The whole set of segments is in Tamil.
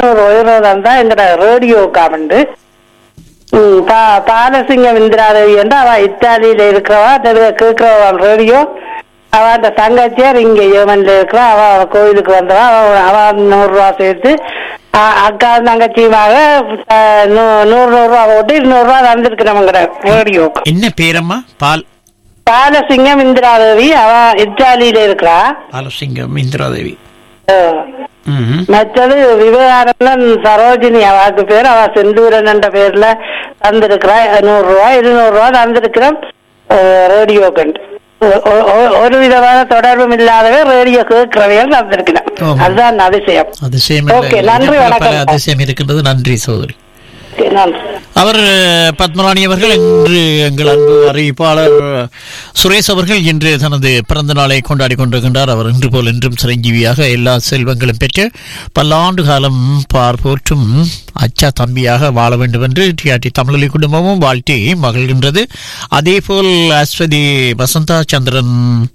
இருநூறு இருநூறு இருந்தா எங்கட ரேடியோ காமண்டு ம், பா- பாலசிங்கம் இந்திராதேவி என்று அவ இத்தாலியில இருக்கிறவா தெரு- கேட்கிறவா ரேடியோ அவ அந்த தங்கச்சியார் இங்க யேமன்ல இருக்கிறா அவ அவ கோயிலுக்கு வந்தவா அவ அவ நூறு ரூபா சேர்த்து அ- அக்கா தங்கச்சியுமாக அஹ், நூ- நூறு நூறு ரூபா போட்டு இருநூறு ரூபா தந்திருக்கு நம்மங்கிற ரேடியோக்கு என்ன பேரம்மா பால் பாலசிங்கம் இந்திராதேவி அவ இத்தாலியில இருக்கிறா பாலசிங்கம் இந்திராதேவி அஹ். ம் மற்றது விவேகானந்தன் சரோஜினி அவாக்கு பேர் அவ செந்தூரன் என்ற பேர்ல தந்திருக்கிறா நூறு ரூபாய் இருநூறு ரூபாய் தந்திருக்கிறோம் ரேடியோ கண்டு ஒ- ஒ- ஒரு விதமான தொடர்பும் இல்லாதவே ரேடியோ கேட்கிறவைகள் தந்திருக்கிறோம் ஆமா. அதுதான் அதிசயம் அதிசயம் ஓகே, நன்றி, பல வணக்கம். அதிசயம் இருக்கின்றது நன்றி சோதரி ஓகே, நன்றி அவர் அஹ், பத்மராணி அவர்கள் இன்று எங்கள் அன்பு அறிவிப்பாளர் அஹ், சுரேஷ் அவர்கள் இன்று தனது பிறந்த நாளை கொண்டாடி கொண்டிருக்கின்றார் அவர் இன்று போல் என்றும் சிரஞ்சீவியாக எல்லா செல்வங்களும் பெற்று பல்லாண்டு காலம் பார் போற்றும் அச்சா தம்பியாக வாழ வேண்டும் என்று டிஆர்டி தமிழொலி குடும்பமும் வாழ்த்தி மகிழ்கின்றது அதேபோல் அஸ்வதி வசந்தா சந்திரன்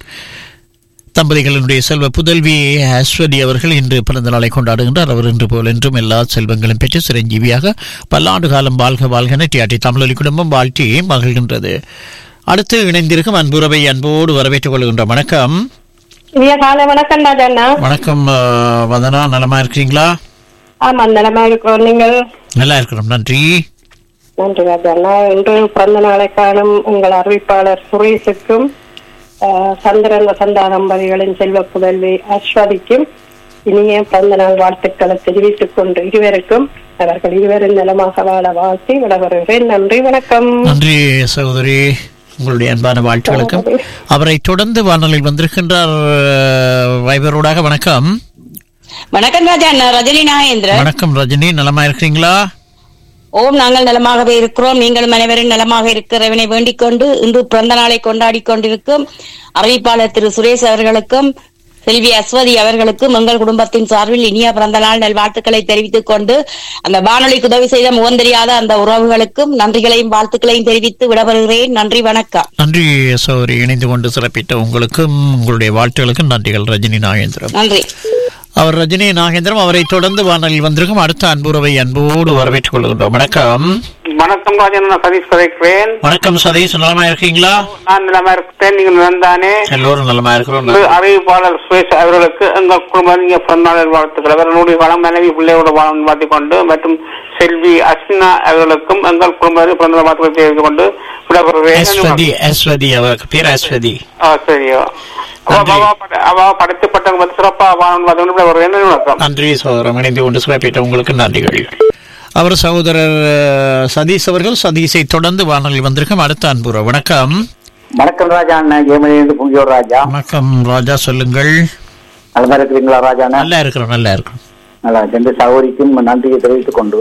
தம்பதிகளினுடைய செல்வ புதல்வி அஸ்வதி அவர்கள் இன்று பிறந்த நாளை கொண்டாடுகின்றார் அவர் இன்று போல் என்றும் எல்லா செல்வங்களும் பெற்று சிரஞ்சீவியாக பல்லாண்டு காலம் வாழ்க வாழ்கன டிஆர்டி தமிழொலி குடும்பம் வாழ்த்தி மகிழ்கின்றது அடுத்து இணைந்திருக்கும் அன்புறவை அன்போடு வரவேற்றுக் கொள்கின்ற வணக்கம் இனிய காலை வணக்கம் ராஜண்ணா வணக்கம் அஹ், வதனா நலமா இருக்கிறீங்களா ஆமா நலமா இருக்கிறோம் நீங்கள் நல்லா இருக்கிறோம் நன்றி நன்றி ராஜண்ணா இன்று பிறந்த நாளை காணும் உங்கள் அறிவிப்பாளர் சுரேஷுக்கும் ஆஹ், சந்திரன் வசந்தா தம்பதிகளின் செல்வ புதல்வி அஸ்வதிக்கும் இனிய பிறந்த நாள் வாழ்த்துக்களை தெரிவித்துக் கொண்டு இருவருக்கும் அவர்கள் இருவரும் நலமாக வாழ வாழ்த்தி விடவருகிறேன் நன்றி வணக்கம் நன்றி சகோதரி உங்களுடைய அன்பான வாழ்த்துக்களுக்கும் அவரை தொடர்ந்து வானொலியில் வந்திருக்கின்றார் அஹ், வைபரோடாக வணக்கம் வணக்கம் ராஜா நான் ரஜினி நாகேந்திரன் வணக்கம் ரஜினி நலமா இருக்கிறீங்களா ஓம் நாங்கள் நலமாகவே இருக்கிறோம் நீங்களும் அனைவரும் நலமாக இருக்கிறவனை வேண்டிக் கொண்டு இன்று பிறந்த நாளை கொண்டாடி கொண்டிருக்கும் அறிவிப்பாளர் திரு சுரேஷ் அவர்களுக்கும் செல்வி அஸ்வதி அவர்களுக்கும் எங்கள் குடும்பத்தின் சார்பில் இனிய பிறந்த நாள் நல்வாழ்த்துக்களை தெரிவித்துக் கொண்டு அந்த வானொலிக்கு உதவி செய்த முகம் தெரியாத அந்த உறவுகளுக்கும் நன்றிகளையும் வாழ்த்துக்களையும் தெரிவித்து விடவருகிறேன் நன்றி வணக்கம் நன்றி சௌரி இணைந்து கொண்டு சிறப்பித்த உங்களுக்கும் உங்களுடைய வாழ்த்துகளுக்கும் நன்றிகள் ரஜினி நாகேந்திரம் நன்றி அவர் ரஜினி நாகேந்திரம் அவரை தொடர்ந்து வானொலியில் வந்திருக்கும் அடுத்த அன்புறவை அன்போடு வரவேற்றுக் கொள்கின்றோம் வணக்கம் வணக்கம் ராஜன் நான் சதீஷ் கதைக்கிறேன் வணக்கம் சதீஷ் நலமா இருக்கீங்களா நான் நிலமா இருக்கேன் நீங்கள் நந்தானே எல்லோரும் நலமா இருக்கிறோம் இன்று அறிவிப்பாளர் சுரேஷ் அவர்களுக்கு எங்கள் குடும்பம் நீங்க பிறந்தநாள் வாழ்த்துக்கள் அவர் நூறு காலம் மனைவி பிள்ளையோட வாழம் வாழ்த்திக் கொண்டு மற்றும் செல்வி அஸ்னா அவர்களுக்கும் எங்கள் குடும்பத்தில் பிறந்த வாழ்த்துக்களை தெரிவித்துக் கொண்டு அஸ்வதி விடப்படுகிறேன் அஸ்வதி அவருக்கு பேர் அஸ்வதி ஆ, சரியோ அவ- நன்றி. அவ பட- அவ படைத்துப்பட்டவங்க பத்தி சிறப்பா வாழணும் பார்த்தவங்க விடப்படுகிறேன் வணக்கம் நன்றி சகோதரம் இணைந்து கொண்டு சிறப்பித்த உங்களுக்கு நன்றிகள் அவர் சகோதரர் அஹ், சதீஷ் அவர்கள் சதீஷை தொடர்ந்து வானொலியில் வந்திருக்கும் அடுத்த அன்புற வணக்கம் வணக்கம் ராஜா அண்ணன் ஜெயமணியிலிருந்து புங்கியோர் ராஜா வணக்கம் ராஜா சொல்லுங்கள் நல்லா இருக்கிறீங்களா ராஜா அண்ணன் நல்லா இருக்கிறோம் நல்லா இருக்கிறோம் நல்லா ரெண்டு சகோதரிக்கும் நன்றியை தெரிவித்துக் கொண்டு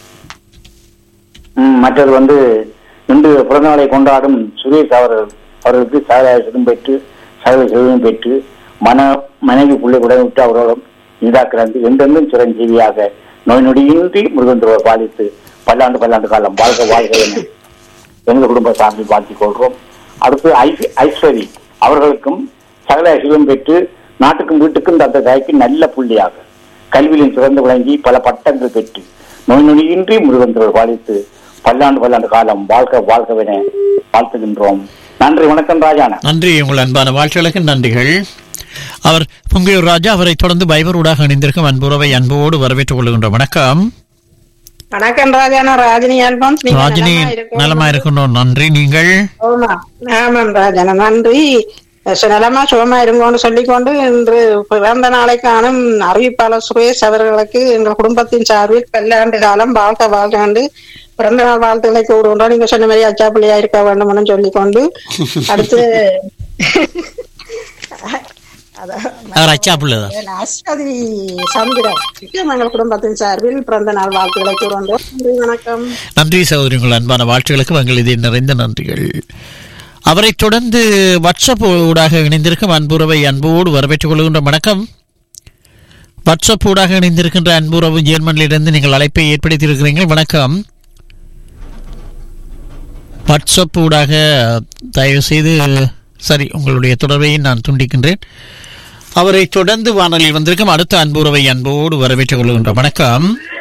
ம், மற்றது வந்து இன்று பிறந்தநாளை கொண்டாடும் சுரேஷ் அவர்கள் அவர்களுக்கு சகலாசனம் பெற்று சகல செல்வம் பெற்று மன மனைவி பிள்ளை உடன் விட்டு அவர்களும் இதாக்கிறது என்றென்றும் சிரஞ்சீவியாக நோய் நொடியின்றி முருகன் திருவர் பாலித்து பல்லாண்டு பல்லாண்டு காலம் வாழ்க வாழ்க என எங்கள் குடும்ப சார்பில் வாழ்த்திக் கொள்கிறோம் அடுத்து ஐ- ஐஸ்வரி அவர்களுக்கும் சகல ஐஸ்வரியம் பெற்று நாட்டுக்கும் வீட்டுக்கும் தந்த தாய்க்கு நல்ல புள்ளியாக கல்வியிலும் சிறந்து விளங்கி பல பட்டங்கள் பெற்று நோய் நொடியின்றி முருகன் திருவர் பாலித்து பல்லாண்டு பல்லாண்டு காலம் வாழ்க வாழ்கவென வாழ்த்துகின்றோம் நன்றி வணக்கம் ராஜானா நன்றி உங்கள் அன்பான வாழ்த்துகளுக்கு நன்றிகள் அவர் பொங்கையூர் ராஜா அவரை தொடர்ந்து பைபர் ஊடாக இணைந்திருக்கும் அன்புறவை அன்போடு வரவேற்றுக் கொள்கின்ற வணக்கம் வணக்கம் ராஜா நான் ராஜினி அல்போன்ஸ் நீங்க ராஜினி நலமா இருக்கீங்களா? நலமா இருக்கணும் நன்றி நீங்கள் ஆமா ஆமாம் ராஜன நன்றி நலமா சுகமா இருங்கோன்னு சொல்லிக்கொண்டு இன்று பிறந்த நாளை காணும் அறிவிப்பாளர் சுரேஷ் அவர்களுக்கு எங்கள் குடும்பத்தின் சார்பில் பல்லாண்டு காலம் வாழ்க்கை வாழ்க்காண்டு பிறந்த நாள் வாழ்த்துக்களை கூறுகின்றோம் நீங்க சொன்ன மாதிரி அச்சா பிள்ளையா இருக்க வேண்டும்னு சொல்லிக்கொண்டு அடுத்து அதான் அவர் அச்சா பிள்ளைதான் அஸ்வதி சந்திரன் எங்கள் குடும்பத்தின் சார்பில் பிறந்த நாள் வாழ்த்துக்களை கூறுகின்றோம் நன்றி வணக்கம் நன்றி சகோதரி உங்கள் அன்பான வாழ்த்துகளுக்கு எங்கள் இதே நிறைந்த நன்றிகள் அவரை தொடர்ந்து வாட்ஸ்அப் ஊடாக இணைந்திருக்கும் அன்புறவை அன்போடு வரவேற்றுக் கொள்கின்ற வணக்கம் வாட்ஸ்அப் ஊடாக இணைந்திருக்கின்ற அன்புறவு ஜெர்மனிலிருந்து நீங்கள் அழைப்பை ஏற்படுத்தியிருக்கிறீர்கள் வணக்கம் வாட்ஸ்அப் ஊடாக தயவு செய்து சரி உங்களுடைய தொடர்பை நான் துண்டிக்கின்றேன் அவரை தொடர்ந்து வானொலியில் வந்திருக்கும் அடுத்த அன்புறவை அன்போடு வரவேற்றுக் கொள்கின்ற வணக்கம்